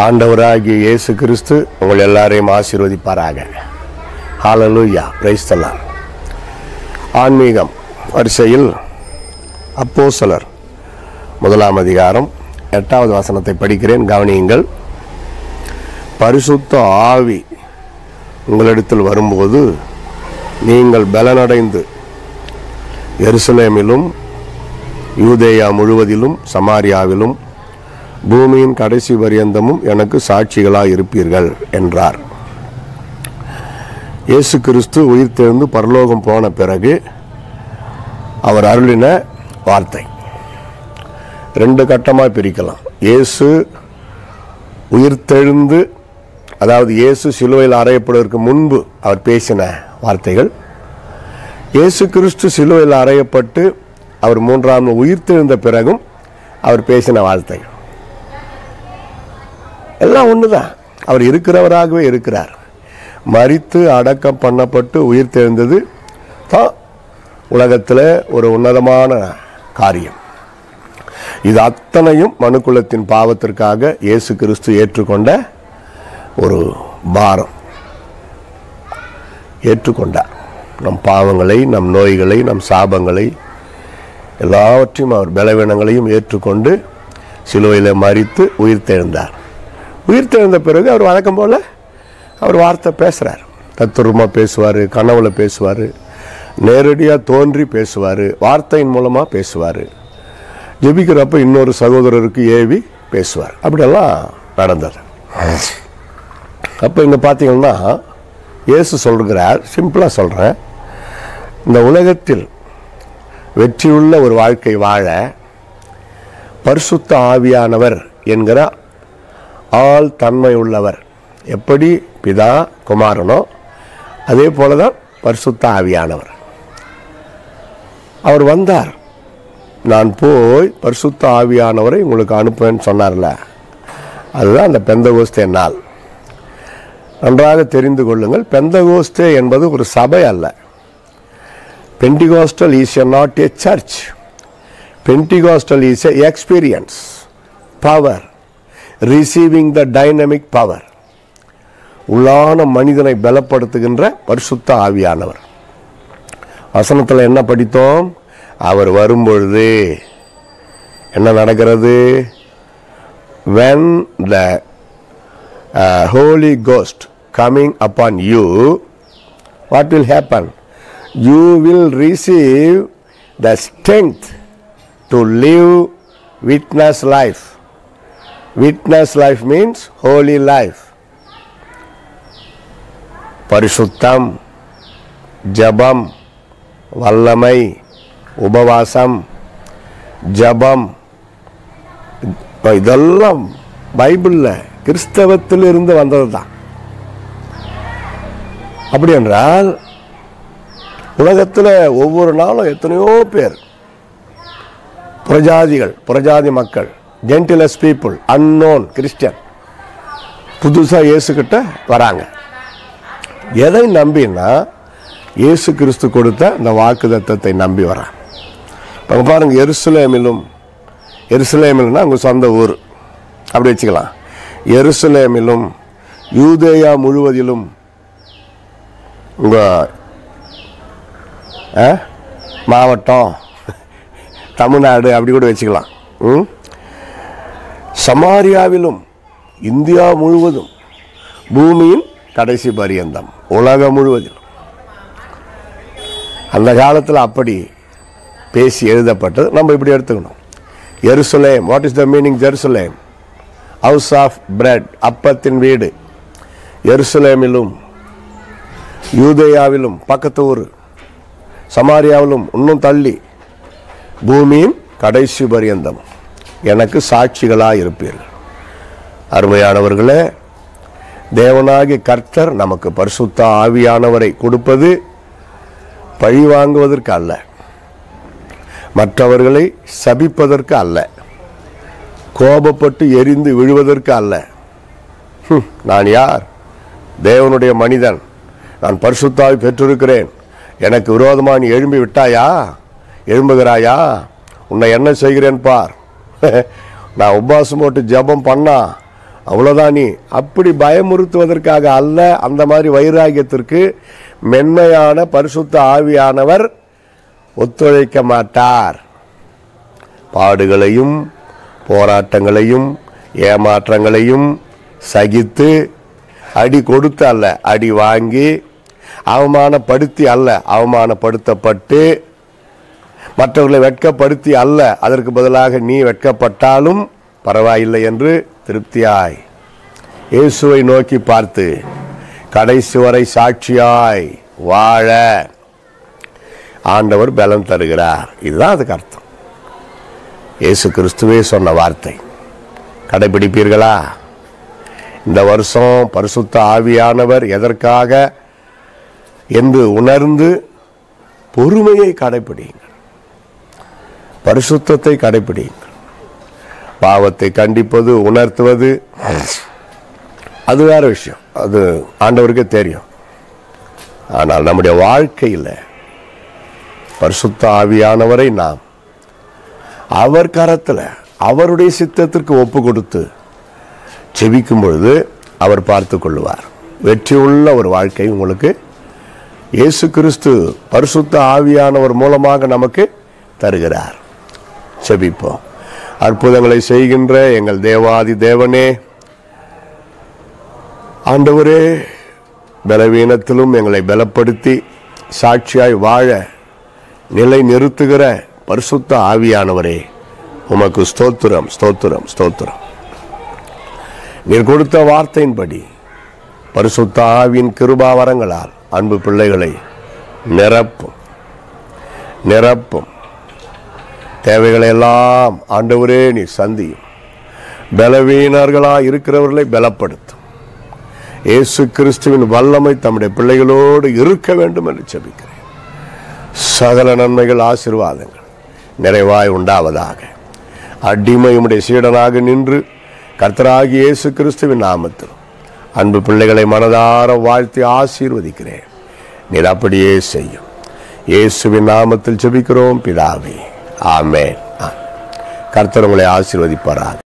ஆண்டவராகிய இயேசு கிறிஸ்து உங்கள் எல்லாரையும் ஆசீர்வதிப்பாராக ஹalleluya பிரைஸ் the Lord. ஆன்மீகம் வரிசையில் அப்போஸ்தலர் முதலாம் அதிகாரம் எட்டாவது வசனத்தை படிக்கிறேன் கவனியுங்கள் பரிசுத்த ஆவி உங்களிடத்தில் வரும்போது நீங்கள் பலனடைந்து எருசலேமிலும் யூதேயா முழுவதிலும் சமாரியாவிலும் பூமியின் கடைசி பரியந்தமும் எனக்கு சாட்சிகளாய் இருப்பீர்கள் என்றார் இயேசு கிறிஸ்து உயிர்த்தெழுந்து பரலோகம் போன பிறகு அவர் அருளின வார்த்தை ரெண்டு கட்டமாக பிரிக்கலாம் இயேசு உயிர்த்தெழுந்து அதாவது இயேசு சிலுவையில் அறையப்படுவதற்கு முன்பு அவர் பேசின வார்த்தைகள் இயேசு கிறிஸ்து சிலுவையில் அறையப்பட்டு அவர் மூன்றாம் நாள் உயிர்த்தெழுந்த பிறகும் அவர் பேசின வார்த்தைகள் எல்லாம் ஒண்ணுதான் அவர் இருக்கிறவராகவே இருக்கிறார் மரித்து அடக்கம் பண்ணப்பட்டு உயிர் தெழுந்தது தான் உலகத்தில் ஒரு உன்னதமான காரியம் இது அத்தனையும் மனுக்குலத்தின் பாவத்திற்காக இயேசு கிறிஸ்து ஏற்றுக்கொண்ட ஒரு பாரம் ஏற்றுக்கொண்டார் நம் பாவங்களை நம் நோய்களை நம் சாபங்களை எல்லாவற்றையும் அவர் பலவீனங்களையும் ஏற்றுக்கொண்டு சிலுவையில் மறித்து உயிர் தெழுந்தார் உயிர் தெழுந்த பிறகு அவர் வழக்கம் போல் அவர் வார்த்தை பேசுகிறார் தத்துரமாக பேசுவார் கனவுல பேசுவார் நேரடியாக தோன்றி பேசுவார் வார்த்தையின் மூலமாக பேசுவார் ஜெபிக்கிறப்ப இன்னொரு சகோதரருக்கு ஏவி பேசுவார் அப்படியெல்லாம் நடந்தது அப்போ இங்கே பார்த்தீங்கன்னா இயேசு சொல்கிறார் சிம்பிளாக சொல்கிறேன் இந்த உலகத்தில் வெற்றியுள்ள ஒரு வாழ்க்கை வாழ பரிசுத்த ஆவியானவர் என்கிற ஆள் தன்மை உள்ளவர் எப்படி பிதா குமாரனோ அதே போல தான் பரிசுத்த ஆவியானவர் அவர் வந்தார் நான் போய் பரிசுத்த ஆவியானவரை உங்களுக்கு அனுப்புவேன்னு சொன்னார்ல அதுதான் அந்த பெந்தகோஸ்தே நாள் நன்றாக தெரிந்து கொள்ளுங்கள் பெந்தகோஸ்தே என்பது ஒரு சபை அல்ல Pentecostal is a not a church Pentecostal is a experience power receiving the dynamic power உள்ளான மனிதனை பலப்படுத்துகின்ற பரிசுத்த ஆவியானவர் வசனத்தில் என்ன படித்தோம் அவர் வரும்பொழுது என்ன நடக்கிறது when the uh, holy ghost coming upon you what will happen you will receive the strength to live witness life witness life means holy life பரிசுத்தம் ஜபம் வல்லமை உபவாசம் ஜபம் இப்ப இதெல்லாம் பைபிளில் கிறிஸ்தவத்தில் இருந்து வந்தது தான் அப்படி என்றால் உலகத்தில் ஒவ்வொரு நாளும் எத்தனையோ பேர் புறஜாதிகள் புறஜாதி மக்கள் ஜென்டிலஸ் பீப்புள் அன்னோன் கிறிஸ்டியன் புதுசாக இயேசுக்கிட்ட வராங்க எதை நம்பினா இயேசு கிறிஸ்து கொடுத்த இந்த வாக்கு நம்பி வரான் இப்போ பாருங்க எருசலேமிலும் எருசலேமில்னா உங்கள் சொந்த ஊர் அப்படி வச்சுக்கலாம் எருசலேமிலும் யூதேயா முழுவதிலும் உங்கள் மாவட்டம் தமிழ்நாடு அப்படி கூட வச்சுக்கலாம் ம்? சமாரியாவிலும் இந்தியா முழுவதும் பூமியின் கடைசி பரியந்தம் உலகம் முழுவதிலும் அந்த காலத்தில் அப்படி பேசி எழுதப்பட்டது நம்ம இப்படி எடுத்துக்கணும் எருசலேம் what is the meaning Jerusalem house of bread அப்பத்தின் வீடு எருசலேமிலும் யூதேயாவிலும் பக்கத்து ஊர் சமாரியாவிலும் இன்னும் தள்ளி பூமியின் கடைசி பரியந்தம் எனக்கு சாட்சிகளாக இருப்பீர்கள் அருமையானவர்களே தேவனாகிய கர்த்தர் நமக்கு பரிசுத்த ஆவியானவரை கொடுப்பது பழி வாங்குவதற்கு அல்ல மற்றவர்களை சபிப்பதற்கு அல்ல கோபப்பட்டு எரிந்து விழுவதற்கு அல்ல ஹம், நான் யார் தேவனுடைய மனிதன் நான் பரிசுத்தாவி பெற்றிருக்கிறேன் எனக்கு விரோதமாக நீ எழும்பி விட்டாயா எழும்புகிறாயா உன்னை என்ன செய்கிறேன் பார் நான் உபவாசம் போட்டு ஜெபம் பண்ணா அவ்வளோதான் நீ அப்படி பயமுறுத்துவதற்காக அல்ல அந்த மாதிரி வைராகியத்திற்கு மென்மையான பரிசுத்த ஆவியானவர் ஒத்துழைக்க மாட்டார் பாடுகளையும் போராட்டங்களையும் ஏமாற்றங்களையும் சகித்து அடி கொடுத்து அல்ல அடி வாங்கி அவமானப்படுத்தி அல்ல அவமானப்படுத்தப்பட்டு மற்றவர்களை வெட்கப்படுத்தி அல்ல அதற்கு பதிலாக நீ வெட்கப்பட்டாலும் பரவாயில்லை என்று திருப்தியாய் இயேசுவை நோக்கி பார்த்து கடைசி வரை சாட்சியாய் வாழ ஆண்டவர் பலம் தருகிறார் இதுதான் அதுக்கு அர்த்தம் இயேசு கிறிஸ்துவே சொன்ன வார்த்தை கடைபிடிப்பீர்களா இந்த வருஷம் பரிசுத்த ஆவியானவர் எதற்காக என்று உணர்ந்து பொறுமையை கடைபிடியுங்கள் பரிசுத்தத்தை கடைபிடியுங்கள் பாவத்தை கண்டிப்பது உணர்த்துவது அது வேற விஷயம் அது ஆண்டவருக்கே தெரியும் ஆனால் நம்முடைய வாழ்க்கையில் பரிசுத்த ஆவியானவரை நாம் அவர் கரத்தில் அவருடைய சித்தத்திற்கு ஒப்பு கொடுத்து செபிக்கும் பொழுது அவர் பார்த்து கொள்ளுவார் வெற்றியுள்ள ஒரு வாழ்க்கை உங்களுக்கு இயேசு கிறிஸ்து பரிசுத்த ஆவியானவர் மூலமாக நமக்கு தருகிறார் செபிப்போம் அற்புதங்களை செய்கின்ற எங்கள் தேவாதி தேவனே ஆண்டவரே பலவீனத்திலும் எங்களை பலப்படுத்தி சாட்சியாய் வாழ நிலை நிறுத்துகிற பரிசுத்த ஆவியானவரே உமக்கு ஸ்தோத்திரம் ஸ்தோத்திரம் ஸ்தோத்திரம் நீர் கொடுத்த வார்த்தையின்படி பரிசுத்த ஆவியின் கிருபாவரங்களால் அன்பு பிள்ளைகளை நிரப்பும் நிரப்பும் தேவைகளை எல்லாம் ஆண்டவரே நீ சந்தியும் பலவீனர்களாக இருக்கிறவர்களை பலப்படுத்தும் இயேசு கிறிஸ்துவின் வல்லமை தம்முடைய பிள்ளைகளோடு இருக்க வேண்டும் என்று செபிக்கிறேன் சகல நன்மைகள் ஆசீர்வாதங்கள் நிறைவாய் உண்டாவதாக அடிமை உம்முடைய சீடனாக நின்று கர்த்தராகி இயேசு கிறிஸ்துவின் நாமத்தில் அன்பு பிள்ளைகளை மனதார வாழ்த்தி ஆசீர்வதிக்கிறேன் நீர் அப்படியே செய்யும் இயேசுவின் நாமத்தில் ஜெபிக்கிறோம் பிதாவே ஆமென் ஆமென். கர்த்தர் உங்களை ஆசீர்வதிப்பாராக